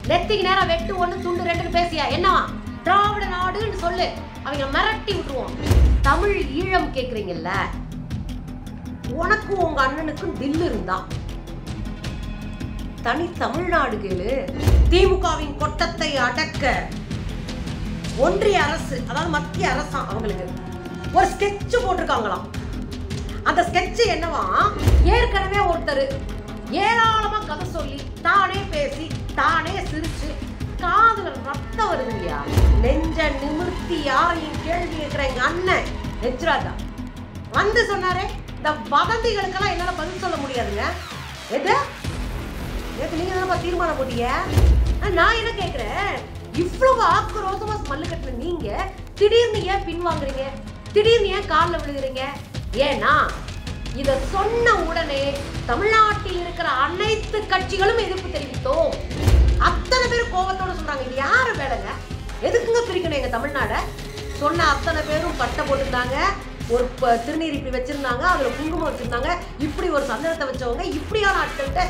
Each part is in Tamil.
நெத்திக்கு நேரம் வெட்டு ஒண்ணு துண்டு ரெண்டுன்னு பேசியா என்னவா திராவிட நாடுன்னு சொல்லு அவங்க மிரட்டி விட்டுருவோம் தமிழ் ஈழம் கேக்குறீங்கல்ல உனக்கும் உங்க அண்ணனுக்கும் தில்லு இருந்தா தனி தமிழ்நாடு கேளு திமுகவின் கொட்டத்தை அடக்க ஒன்றிய அரசு அதாவது மத்திய அரசாம் அவங்களுக்கு ஒரு ஸ்கெட்ச் போட்டிருக்காங்களாம் அந்த ஸ்கெட்ச் என்னவா ஏற்கனவே ஒருத்தர் ஏராளமா கதை சொல்லி தானே பேசி தானே சிரிச்சு காதுல ரத்தம் வருதுங்கய்யா நெஞ்ச நிமிர்த்தி யாரையும் கேள்வி கேட்கிற எங்க அண்ணன் நெச்ராஜா வந்து சொன்னாரே இந்த வதந்திகளுக்கெல்லாம் என்னால பதில் சொல்ல முடியாதுங்க எது நேற்று நீங்க தானப்பா தீர்மானம் போட்டீங்க ஆ, நான் என்ன கேக்குறேன் இவ்வளவு ஆக்ரோஷமா மல்லு கட்டின நீங்க திடீர்னு ஏன் பின்வாங்குறீங்க திடீர்னு ஏன் காலில் விழுகிறீங்க ஏன்னா இத சொன்ன உடனே தமிழ்நாட்டில் இருக்கிற அனைத்து கட்சிகளும் எதிர்ப்பு தெரிவித்தோம் அத்தனை பேர் கோபத்தோட சொல்றாங்க இது யாரு வேலைங்க எதுக்குங்க பிரிக்கணும் எங்க தமிழ்நாட சொன்ன அத்தனை பேரும் பட்டை போட்டிருந்தாங்க ஒரு ப- திருநீர் இப்படி வச்சிருந்தாங்க அதுல குங்குமம் வச்சிருந்தாங்க இப்படி ஒரு சந்தனத்தை வச்சவங்க இப்படியான ஆட்கள்கிட்ட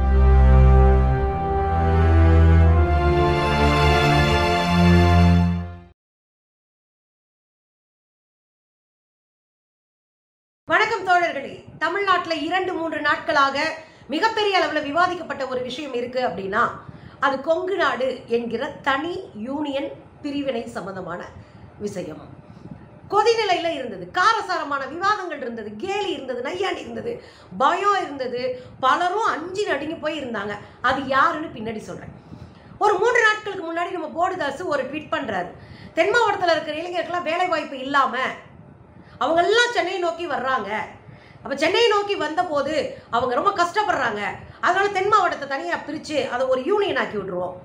வணக்கம் தோழர்களே தமிழ்நாட்டில் இரண்டு மூன்று நாட்களாக மிகப்பெரிய அளவில் விவாதிக்கப்பட்ட ஒரு விஷயம் இருக்கு அப்படின்னா அது கொங்கு நாடு என்கிற தனி யூனியன் பிரிவினை சம்பந்தமான விஷயம் கொதிநிலையில இருந்தது காரசாரமான விவாதங்கள் இருந்தது கேலி இருந்தது நையாண்டி இருந்தது பயம் இருந்தது பலரும் அஞ்சு நடுங்கி போய் இருந்தாங்க அது யாருன்னு பின்னாடி சொல்றேன் ஒரு மூன்று நாட்களுக்கு முன்னாடி நம்ம போடுதாசு ஒரு ட்வீட் பண்றாரு தென் மாவட்டத்தில் இருக்கிற இளைஞர்களுக்கெல்லாம் வேலை வாய்ப்பு இல்லாம அவங்க எல்லாம் சென்னையை நோக்கி வர்றாங்க அப்ப சென்னையை நோக்கி வந்தபோது அவங்க ரொம்ப கஷ்டப்படுறாங்க அதனால தென் மாவட்டத்தை தனியா பிரிச்சு அதை ஒரு யூனியன் ஆக்கி விட்டுருவோம்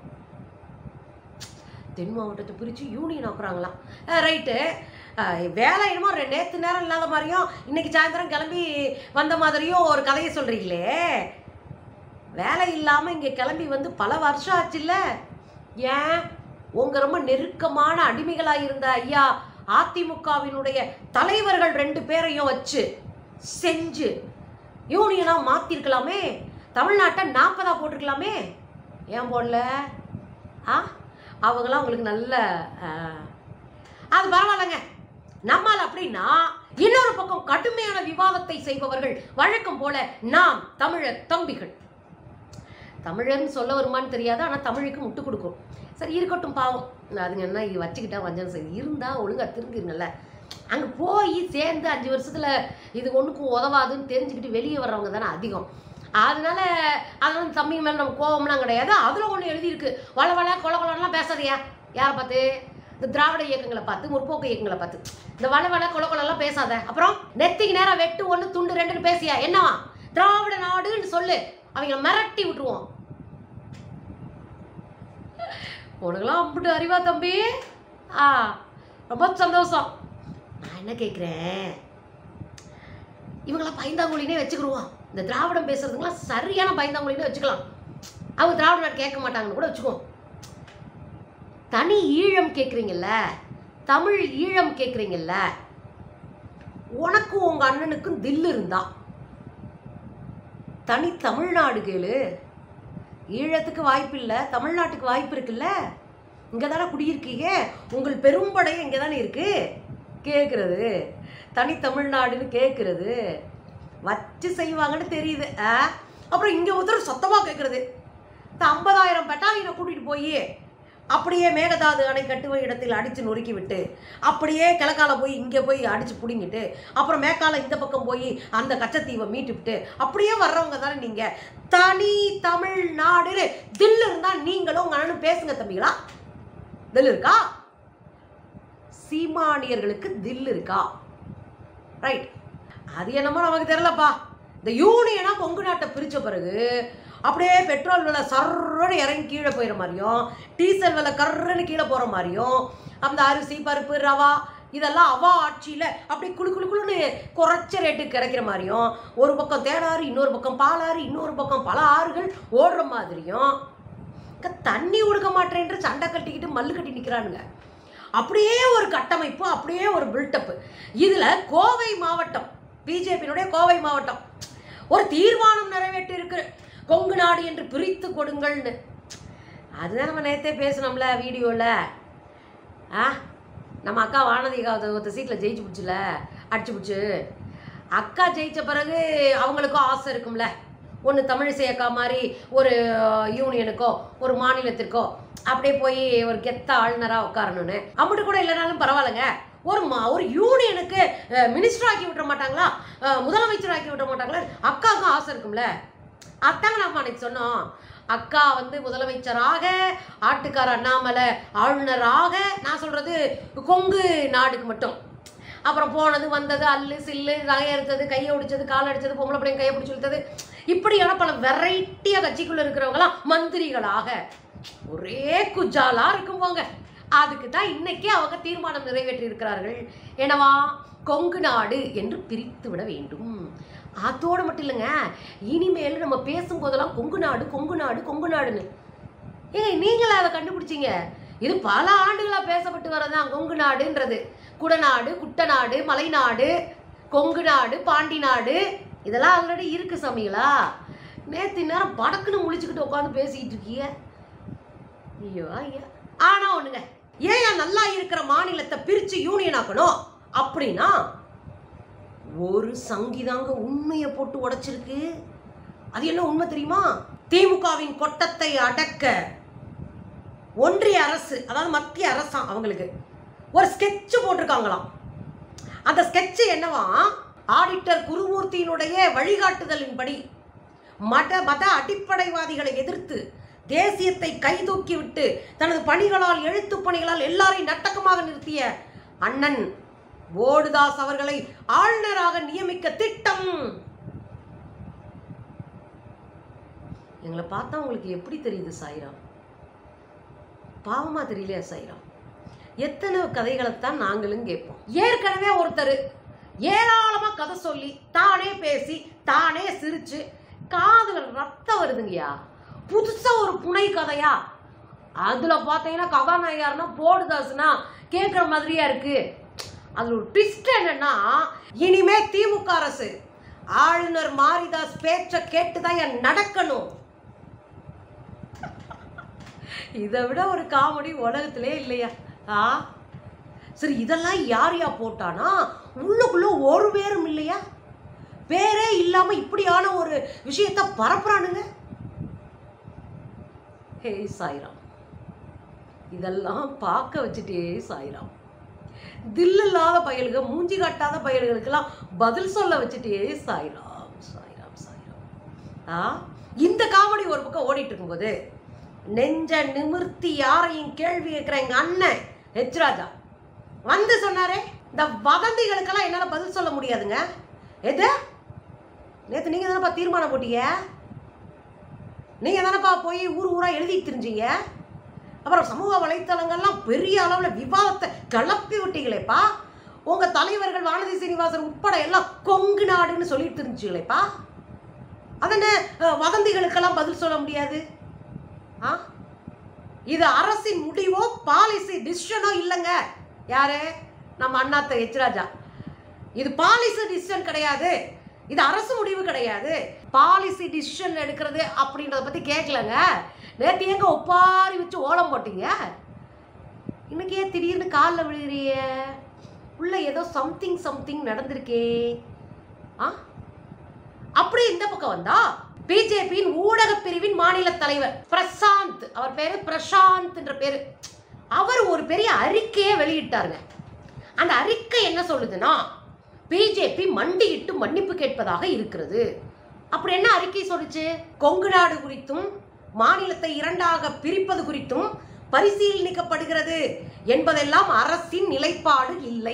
தென் மாவட்டத்தை பிரிச்சு யூனியன் ஆக்குறாங்களாம் ரைட்டு வேலை என்னமோ ரெ- நேத்து நேரம் இல்லாத மாதிரியும் இன்னைக்கு சாயந்தரம் கிளம்பி வந்த மாதிரியும் ஒரு கதையை சொல்றீங்களே வேலை இல்லாம இங்க கிளம்பி வந்து பல வருஷம் ஆச்சுல்ல ஏன் உங்க ரொம்ப நெருக்கமான அடிமைகளா இருந்த ஐயா அதிமுகவினுடைய தலைவர்கள் ரெண்டு பேரையும் வச்சு செஞ்சு யூனியனா மாத்திருக்கலாமே தமிழ்நாட்டை நாற்பதா போட்டிருக்கலாமே ஏன் போடல ஆ அவங்களாம் உங்களுக்கு நல்ல ஆ, அது பரவாயில்லைங்க நம்மால் அப்படின்னா இன்னொரு பக்கம் கடுமையான விவாதத்தை செய்பவர்கள் வழக்கம் போல நாம் தமிழர் தம்பிகள் தமிழர்னு சொல்ல வருமான்னு தெரியாது ஆனால் தமிழுக்கு முட்டு கொடுக்கும் சரி இருக்கட்டும் பாவம் அதுங்க என்ன இது வச்சுக்கிட்டா வஞ்சனம் செய்யுது இருந்தால் ஒழுங்கா திரும்பிருங்கல்ல அங்கே போய் சேர்ந்து அஞ்சு வருஷத்தில் இது ஒன்றுக்கும் உதவாதுன்னு தெரிஞ்சுக்கிட்டு வெளியே வர்றவங்க தானே அதிகம் அதனால அதனால தம்பி மேலே நம்ம கோவம்லாம் கிடையாது அதில் ஒன்று எழுதியிருக்கு வள வள கொல கொலலாம் பேசாதயா யாரை பார்த்து இந்த திராவிட இயக்கங்களை பார்த்து முற்போக்கு இயக்கங்களை பார்த்து இந்த வள வள கொல கொலலாம் பேசாத அப்புறம் நெத்திக்கு நேரம் வெட்டு ஒன்று துண்டு ரெண்டுன்னு பேசியா என்னவா திராவிட நாடுன்னு சொல்லு அவங்கள மிரட்டி விட்டுருவோம் உனக்கெல்லாம் அம்பிட்டு அறிவா தம்பி ஆ ரொம்ப சந்தோஷம் நான் என்ன கேட்குறேன் இவங்களாம் பயந்தாங்குழினே வச்சுக்கிடுவோம் இந்த திராவிடம் பேசுறதுங்களாம் சரியான பயந்தாங்குழினே வச்சுக்கலாம் அவங்க திராவிட நாடு கேட்க மாட்டாங்கன்னு கூட வச்சுக்குவோம் தனி ஈழம் கேட்குறீங்கல்ல தமிழ் ஈழம் கேட்குறீங்கல்ல உனக்கும் உங்க அண்ணனுக்கும் தில்லு இருந்தா தனி தமிழ்நாடு கேளு ஈழத்துக்கு வாய்ப்பு இல்லை தமிழ்நாட்டுக்கு வாய்ப்பு இருக்குல்ல இங்கே தானே குடியிருக்கீங்க உங்கள் பெரும்படை இங்கே தானே இருக்கு கேட்குறது தனி தமிழ்நாடுன்னு கேட்குறது வச்சு செய்வாங்கன்னு தெரியுது ஆ அப்புறம் இங்கே ஒருத்தர் சத்தமாக கேட்குறது இந்த ஐம்பதாயிரம் பெட்டாலியனை கூட்டிகிட்டு போய் அப்படியே மேகதாது அணை கட்டுவ இடத்தில் அடித்து நொறுக்கி விட்டு அப்படியே கிழக்கால போய் இங்கே போய் அடித்து பிடுங்கிட்டு அப்புறம் மேக்கால இந்த பக்கம் போய் அந்த கச்சத்தீவை மீட்டு விட்டு அப்படியே வர்றவங்க தானே நீங்கள் தனி தமிழ்நாடு தில்லு இருந்தால் நீங்களும் உங்க அண்ணனும் பேசுங்க தம்பிகளா தில்லு இருக்கா சீமானியர்களுக்கு தில்லு இருக்கா ரைட் அது என்னமோ நமக்கு தெரியலப்பா இந்த யூனியனா கொங்கு நாட்டை பிரிச்ச பிறகு அப்படியே பெட்ரோல் விலை சர்றன்னு இறங்கி கீழே போயிடுற மாதிரியும் டீசல் விலை கர்றன்னு கீழே போகிற மாதிரியும் அந்த அரிசி பருப்பு ரவா இதெல்லாம் அவா ஆட்சியில் அப்படி குளு குளு குளுன்னு குறைச்ச ரேட்டுக்கு கிடைக்கிற மாதிரியும் ஒரு பக்கம் தேனாறு இன்னொரு பக்கம் பாலாறு இன்னொரு பக்கம் பல ஆறுகள் ஓடுற மாதிரியும் இங்க தண்ணி கொடுக்க மாட்டேன்ற சண்டை கட்டிக்கிட்டு மல்லு கட்டி நிற்கிறானுங்க அப்படியே ஒரு கட்டமைப்பு அப்படியே ஒரு பில்டப் இதில் கோவை மாவட்டம் பிஜேபியினுடைய கோவை மாவட்டம் ஒரு தீர்மானம் நிறைவேற்றி இருக்கு கொங்கு நாடு என்று பிரித்து கொடுங்கள்னு அதுதான் நம்ம நேற்றே பேசணும்ல வீடியோவில் ஆ நம்ம அக்கா வானதிகா ஒருத்த சீட்டில் ஜெயிச்சு பிடிச்சில அடிச்சு பிடிச்சி அக்கா ஜெயிச்ச பிறகு அவங்களுக்கும் ஆசை இருக்கும்ல ஒன்று தமிழிசை அக்கா மாதிரி ஒரு யூனியனுக்கோ ஒரு மாநிலத்திற்கோ அப்படியே போய் ஒரு கெத்த ஆளுநராக உட்காரணும்னு அம்பிட்டு கூட இல்லைனாலும் பரவாயில்லைங்க ஒரு மா ஒரு யூனியனுக்கு மினிஸ்டர் ஆக்கி விட்டுற மாட்டாங்களா அஹ், முதலமைச்சர் ஆக்கி விட்டுற மாட்டாங்களா அக்காவுக்கும் ஆசை இருக்கும்ல அதாங்க நம்ம அன்னைக்கு சொன்னோம் அக்கா வந்து முதலமைச்சராக ஆட்டுக்கார அண்ணாமலை ஆளுநராக நான் சொல்றது கொங்கு நாடுக்கு மட்டும் அப்புறம் போனது வந்தது அல்லு சில்லு நகைய எடுத்தது கையை ஒடிச்சது கால் அடிச்சது பொம்பளை பிள்ளைங்க கையை பிடிச்சி இழுத்தது இப்படியான பல வெரைட்டியாக கட்சிக்குள்ள இருக்கிறவங்களாம் மந்திரிகளாக ஒரே குஜாலா இருக்கும் போங்க அதுக்கு தான் இன்னைக்கு அவங்க தீர்மானம் நிறைவேற்றி இருக்கிறார்கள் என்னவா கொங்கு நாடு என்று பிரித்து விட வேண்டும் அதோடு மட்டும் இல்லைங்க இனிமேல் நம்ம பேசும்போதெல்லாம் கொங்கு நாடு கொங்கு நாடு கொங்கு நாடுன்னு ஏங்க நீங்களா அதை கண்டுபிடிச்சீங்க இது பல ஆண்டுகளாக பேசப்பட்டு வரதான் கொங்கு நாடுன்றது குடநாடு குட்டநாடு மலைநாடு கொங்கு நாடு பாண்டி நாடு இதெல்லாம் ஆல்ரெடி இருக்கு சாமிகளா நேத்து நேரம் படக்குன்னு முழிச்சுக்கிட்டு உட்காந்து பேசிக்கிட்டு இருக்கீங்க ஐயோ ஐயா ஆனா ஒண்ணுங்க ஏன் நல்லா இருக்கிற மாநிலத்தை பிரிச்சு யூனியன் ஆக்கணும் அப்படின்னா ஒரு சங்கிதாங்க உண்மையை போட்டு உடைச்சிருக்கு அது என்ன உண்மை தெரியுமா திமுகவின் கொட்டத்தை அடக்க ஒன்றிய அரசு அதாவது மத்திய அரசாம் அவங்களுக்கு ஒரு ஸ்கெட்ச் போட்டிருக்காங்களாம் அந்த ஸ்கெட்ச் என்னவா ஆடிட்டர் குருமூர்த்தியினுடைய வழிகாட்டுதலின்படி மத மத அடிப்படைவாதிகளை எதிர்த்து தேசியத்தை கைதூக்கி விட்டு தனது பணிகளால் எழுத்துப் பணிகளால் எல்லாரையும் நட்டக்கமாக நிறுத்திய அண்ணன் போடுதாஸ் அவர்களை ஆளுநராக நியமிக்க திட்டம் எங்களை பார்த்தா உங்களுக்கு எப்படி தெரியுது சாய்ராம் பாவமா தெரியலையா சாய்ராம் எத்தனை கதைகளைத்தான் நாங்களும் கேட்போம் ஏற்கனவே ஒருத்தர் ஏராளமா கதை சொல்லி தானே பேசி தானே சிரிச்சு காதுல ரத்தம் வருதுங்கய்யா புதுசா ஒரு புனை கதையா அதுல பாத்தீங்கன்னா கதாநாயகர்னா போடுதாசுனா கேட்குற மாதிரியா இருக்கு அதுல ஒரு ட்விஸ்ட் என்னன்னா இனிமே திமுக அரசு ஆளுநர் மாரிதாஸ் பேச்ச கேட்டுதான் என் நடக்கணும் இதை விட ஒரு காமெடி உலகத்திலே இல்லையா ஆ சரி இதெல்லாம் யார் யா போட்டானா உள்ளுக்குள்ள ஒரு பேரும் இல்லையா பேரே இல்லாம இப்படியான ஒரு விஷயத்த பரப்புறானுங்க ஹே சாய்ராம் இதெல்லாம் பார்க்க வச்சுட்டே சாய்ராம் தில் இல்லாத பயலுக மூஞ்சி காட்டாத பயல்களுக்கெல்லாம் பதில் சொல்ல வச்சுட்டே சாய்ராம் சாய்ராம் சாய்ராம் ஆ இந்த காமெடி ஒரு பக்கம் ஓடிட்டு இருக்கும்போது நெஞ்ச நிமிர்த்தி யாரையும் கேள்வி கேட்கிற எங்க அண்ணன் ஹெச் ராஜா வந்து சொன்னாரே இந்த வதந்திகளுக்கெல்லாம் என்னால பதில் சொல்ல முடியாதுங்க எது நேத்து நீங்க தானப்பா தீர்மானம் போட்டீங்க நீங்க தானப்பா போய் ஊர் ஊரா எழுதி தெரிஞ்சீங்க அப்புறம் சமூக வலைத்தளங்கள்லாம் பெரிய அளவுல விவாதத்தை கிளப்பி விட்டீங்களேப்பா உங்க தலைவர்கள் வானதி சீனிவாசன் உட்பட எல்லாம் கொங்கு நாடுன்னு சொல்லிட்டு தெரிஞ்சுங்களேப்பா அதென்ன அஹ், வதந்திகளுக்கெல்லாம் பதில் சொல்ல முடியாது ஆ இது அரசின் முடிவோ பாலிசி டிசிஷனோ இல்லைங்க யாரு நம்ம அண்ணாத்த எச்ராஜா இது பாலிசி டிசிஷன் கிடையாது இது அரசு முடிவு கிடையாது பாலிசி டிசிஷன் எடுக்கிறது அப்படின்றத பத்தி கேட்கலங்க நேற்று எங்க ஒப்பாரி வச்சு ஓலம் போட்டீங்க இன்னைக்கு ஏன் திடீர்னு காலில் விழுகிறிய உள்ள ஏதோ சம்திங் சம்திங் நடந்திருக்கே ஆ அப்படி இந்த பக்கம் வந்தா பிஜேபியின் ஊடக பிரிவின் மாநில தலைவர் பிரசாந்த் அவர் பேரு பிரசாந்த் என்ற பேரு அவர் ஒரு பெரிய அறிக்கையை வெளியிட்டாருங்க அந்த அறிக்கை என்ன சொல்லுதுன்னா பிஜேபி மண்டியிட்டு மன்னிப்பு கேட்பதாக இருக்கிறது அப்படி என்ன அறிக்கை சொல்லுச்சு கொங்கு நாடு குறித்தும் மாநிலத்தை இரண்டாக பிரிப்பது குறித்தும் பரிசீலனிக்கப்படுகிறது என்பதெல்லாம் அரசின் நிலைப்பாடு இல்லை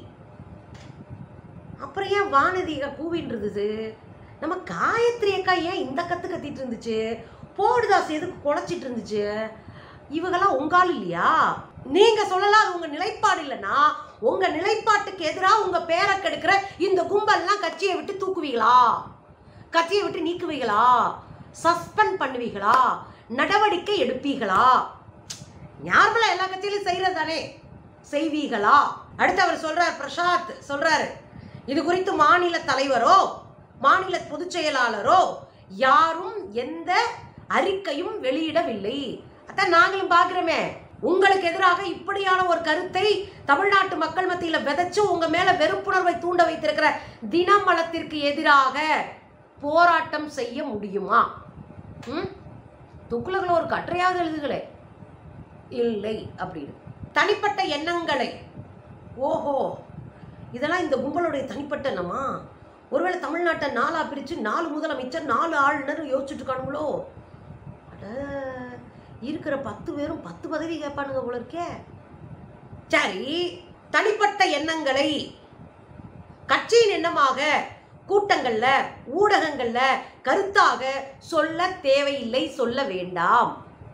அப்புறம் ஏன் வானதிக கூவின்னு இருந்தது நம்ம காயத்ரி அக்கா ஏன் இந்த கத்து கத்திட்டு இருந்துச்சு போடுதாஸ் எதுக்கு குலைச்சிட்டு இருந்துச்சு இவங்கெல்லாம் உங்கால் இல்லையா நீங்க சொல்லலாம் அது உங்க நிலைப்பாடு இல்லைன்னா உங்க நிலைப்பாட்டுக்கு எதிராக உங்க பேரை கெடுக்கிற இந்த கும்பல்லாம் கட்சியை விட்டு தூக்குவீங்களா கட்சியை விட்டு நீக்குவீங்களா சஸ்பெண்ட் பண்ணுவீங்களா நடவடிக்கை எடுப்பீங்களா ஞாபகம் எல்லா கட்சியிலும் செய்யறது தானே செய்வீங்களா அடுத்து அவர் சொல்றார் பிரசாத் சொல்றாரு இது குறித்து மாநில தலைவரோ மாநில பொதுச் செயலாளரோ யாரும் எந்த அறிக்கையும் வெளியிடவில்லை அதான் நாங்களும் பார்க்குறோமே உங்களுக்கு எதிராக இப்படியான ஒரு கருத்தை தமிழ்நாட்டு மக்கள் மத்தியில விதைச்சு உங்க மேல வெறுப்புணர்வை தூண்ட வைத்திருக்கிற தினமலத்திற்கு எதிராக போராட்டம் செய்ய முடியுமா ம் துக்குலகளை ஒரு கட்டுரையாவது எழுதுகளே இல்லை அப்படின்னு தனிப்பட்ட எண்ணங்களை ஓஹோ இதெல்லாம் இந்த கும்பலுடைய தனிப்பட்ட எண்ணமா ஒருவேளை தமிழ்நாட்டை நாலா பிரித்து நாலு முதலமைச்சர் நாலு ஆளுநர் யோசிச்சுட்டு இருக்கானுங்களோ அட இருக்கிற பத்து பேரும் பத்து பதவி கேட்பானுங்க போல இருக்கே சரி தனிப்பட்ட எண்ணங்களை கட்சியின் எண்ணமாக கூட்டங்கள்ல ஊடகங்கள்ல கருத்தாக சொல்ல தேவையில்லை சொல்ல வேண்டாம்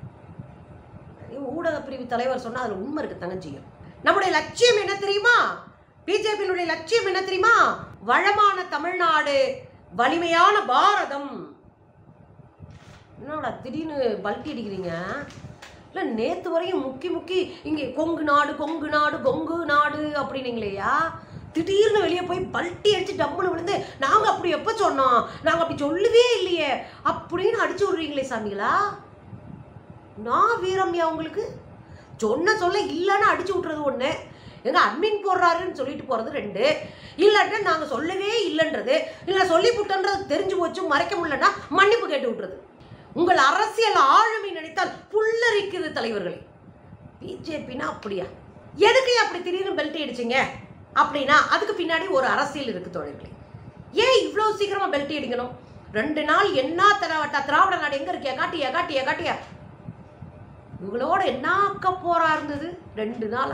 ஊடக பிரிவு தலைவர் சொன்னா அதுல உண்மை இருக்கு தங்கச்சியும் நம்முடைய லட்சியம் என்ன தெரியுமா பிஜேபியினுடைய லட்சியம் என்ன தெரியுமா வளமான தமிழ்நாடு வலிமையான பாரதம் என்னடா திடீர்னு பல்ட்டி அடிக்கிறீங்க இல்லை நேற்று வரையும் முக்கி முக்கி இங்கே கொங்கு நாடு கொங்கு நாடு கொங்கு நாடு அப்படின்னீங்களேயா திடீர்னு வெளியே போய் பல்ட்டி அடிச்சு டம்முன்னு விழுந்து நாங்கள் அப்படி எப்போ சொன்னோம் நாங்கள் அப்படி சொல்லவே இல்லையே அப்படின்னு அடிச்சு விட்றீங்களே சாமிகளா நான் வீரம்யா உங்களுக்கு சொன்ன சொல்ல இல்லைன்னு அடிச்சு விட்றது ஒன்று எங்க அட்மின் போடுறாருன்னு சொல்லிட்டு போகிறது ரெண்டு இல்லாட்டா நாங்கள் சொல்லவே இல்லைன்றது இல்லை சொல்லி புட்டன்றது தெரிஞ்சு போச்சு மறைக்க முடியலன்னா மன்னிப்பு கேட்டு விட்டுறது உங்கள் அரசியல் ஆளுமை நினைத்தால் புல்லரிக்குது தலைவர்களே பிஜேபினா அப்படியா எதுக்கு அப்படி திடீர்னு பெல்ட் அடிச்சிங்க அப்படின்னா அதுக்கு பின்னாடி ஒரு அரசியல் இருக்கு தோழர்களே ஏன் இவ்வளோ சீக்கிரமா பெல்ட் அடிக்கணும் ரெண்டு நாள் என்ன திராவிட திராவிட நாடு எங்க இருக்கியா காட்டியா காட்டியா காட்டியா இவங்களோட என்ன அக்க போரா இருந்தது ரெண்டு நாளா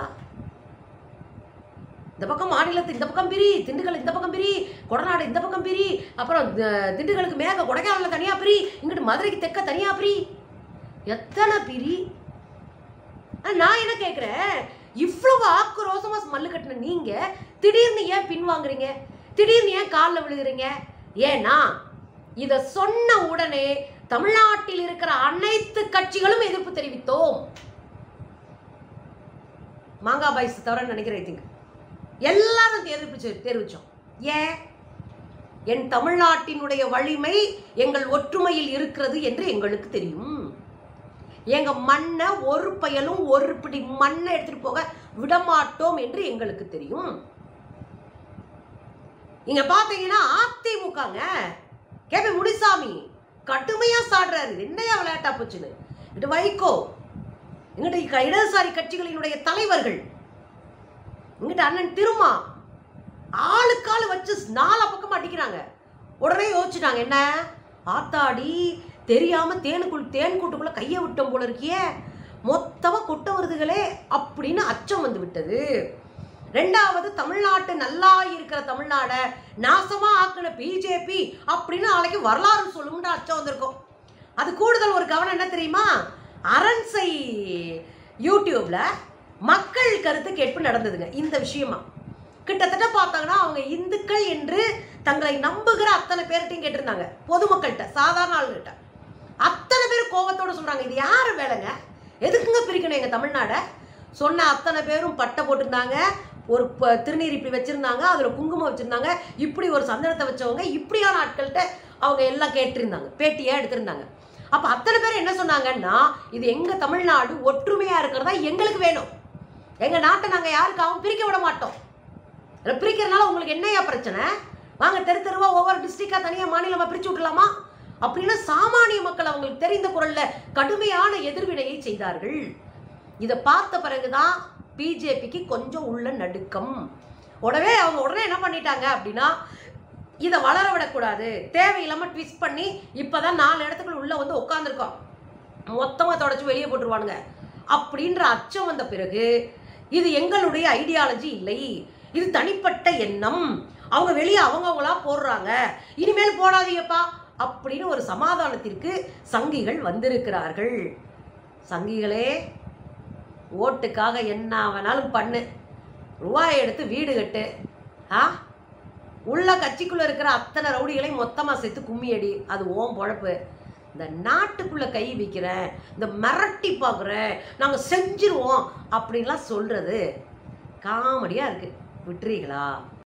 இந்த பக்கம் மாநிலத்து இந்த பக்கம் பிரி திண்டுக்கல் இந்த பக்கம் பிரி கொடநாடு இந்த பக்கம் பிரி அப்புறம் தி- திண்டுக்கலுக்கு மேக கொடைக்கானல தனியா பிரி இங்கிட்டு மதுரைக்கு தெற்க தனியா பிரி எத்தனை பிரி ஆ, நான் என்ன கேட்குறேன் இவ்வளவு ஆக்ரோசமா மல்லு கட்டின நீங்க திடீர்னு ஏன் பின்வாங்குறீங்க திடீர்னு ஏன் காலில் விழுகிறீங்க ஏன்னா இத சொன்ன உடனே தமிழ்நாட்டில் இருக்கிற அனைத்து கட்சிகளும் எதிர்ப்பு தெரிவித்தோம் மாங்கா பாய்ஸ் தவிர நினைக்கிறேன் I think. எல்லாரும் எதிர்ப்பு தெ- தெரிவிச்சோம் ஏன் என் தமிழ்நாட்டினுடைய வலிமை எங்கள் ஒற்றுமையில் இருக்கிறது என்று எங்களுக்கு தெரியும் எங்க மண்ணை ஒரு பயலும் ஒரு பிடி மண்ணை எடுத்துட்டு போக விடமாட்டோம் என்று எங்களுக்கு தெரியும் இங்க பாத்தீங்கன்னா அதிமுகங்க கேபி முனிசாமி கடுமையா சாடுறாரு என்னையா விளையாட்டா போச்சுன்னு இது வைகோ இங்கிட்ட க- இடதுசாரி கட்சிகளினுடைய தலைவர்கள் இங்கிட்ட அண்ணன் திருமா ஆளுக்காள் வச்சு நாலா பக்கம் அடிக்கிறாங்க உடனே யோசிச்சுட்டாங்க என்ன ஆத்தாடி தெரியாம தேனுக்குள் தேன் கூட்டுக்குள்ள கையை விட்டோம் போல இருக்கியே மொத்தமா கொட்ட வருதுகளே அப்படின்னு அச்சம் வந்து விட்டது ரெண்டாவது தமிழ்நாட்டு நல்லா இருக்கிற தமிழ்நாடை நாசமா ஆக்குன பிஜேபி அப்படின்னு நாளைக்கு வரலாறு சொல்லும்னு அச்சம் வந்திருக்கும் அது கூடுதல் ஒரு கவனம் என்ன தெரியுமா அரண்சை யூடியூப்ல மக்கள் கருத்து கேட்பு நடந்ததுங்க இந்த விஷயமா கிட்டத்தட்ட பார்த்தாங்கன்னா அவங்க இந்துக்கள் என்று தங்களை நம்புகிற அத்தனை பேர்கிட்டையும் கேட்டிருந்தாங்க பொதுமக்கள்கிட்ட சாதாரண ஆளுகிட்ட அத்தனை பேர் கோபத்தோட சொல்றாங்க இது யாரு வேலைங்க எதுக்குங்க பிரிக்கணும் எங்க தமிழ்நாடை சொன்ன அத்தனை பேரும் பட்டை போட்டிருந்தாங்க ஒரு ப- திருநீர் இப்படி வச்சிருந்தாங்க அதுல குங்குமம் வச்சிருந்தாங்க இப்படி ஒரு சந்தனத்தை வச்சவங்க இப்படியான ஆட்கள்கிட்ட அவங்க எல்லாம் கேட்டிருந்தாங்க பேட்டியா எடுத்திருந்தாங்க அப்ப அத்தனை பேர் என்ன சொன்னாங்கன்னா இது எங்க தமிழ்நாடு ஒற்றுமையா இருக்கிறதா எங்களுக்கு வேணும் எங்க நாட்டை நாங்க யாருக்காகவும் பிரிக்க விட மாட்டோம் இதை பிரிக்கிறதுனால உங்களுக்கு என்னையா பிரச்சனை வாங்க தெரு தெருவா ஒவ்வொரு டிஸ்ட்ரிக்டா தனியா மாநிலமா பிரிச்சு விட்டுலாமா அப்படின்னு சாமானிய மக்கள் அவங்களுக்கு தெரிந்த குரல்ல கடுமையான எதிர்வினையை செய்தார்கள் இதை பார்த்த பிறகுதான் பிஜேபிக்கு கொஞ்சம் உள்ள நடுக்கம் உடனே அவங்க உடனே என்ன பண்ணிட்டாங்க அப்படின்னா இதை வளர விடக்கூடாது தேவையில்லாம ட்விஸ்ட் பண்ணி இப்பதான் நாலு இடத்துக்குள்ள உள்ள வந்து உட்காந்துருக்கோம் மொத்தமா தொடச்சு வெளியே போட்டுருவானுங்க அப்படின்ற அச்சம் வந்த பிறகு இது எங்களுடைய ஐடியாலஜி இல்லை இது தனிப்பட்ட எண்ணம் அவங்க வெளியே அவங்கவங்களா போடுறாங்க இனிமேல் போடாதீங்கப்பா அப்படின்னு ஒரு சமாதானத்திற்கு சங்கிகள் வந்திருக்கிறார்கள் சங்கிகளே ஓட்டுக்காக என்ன வேணாலும் பண்ணு ரூபாயை எடுத்து வீடு கட்டு ஆ உள்ள கட்சிக்குள்ள இருக்கிற அத்தனை ரவுடிகளையும் மொத்தமா சேர்த்து கும்மி அடி அது ஓம் பொழப்பு இந்த நாட்டுக்குள்ள கை வைக்கிறேன் இந்த மிரட்டி பார்க்குறேன் நாங்கள் செஞ்சிருவோம் அப்படின்லாம் சொல்றது காமெடியா இருக்கு விட்டுறீங்களா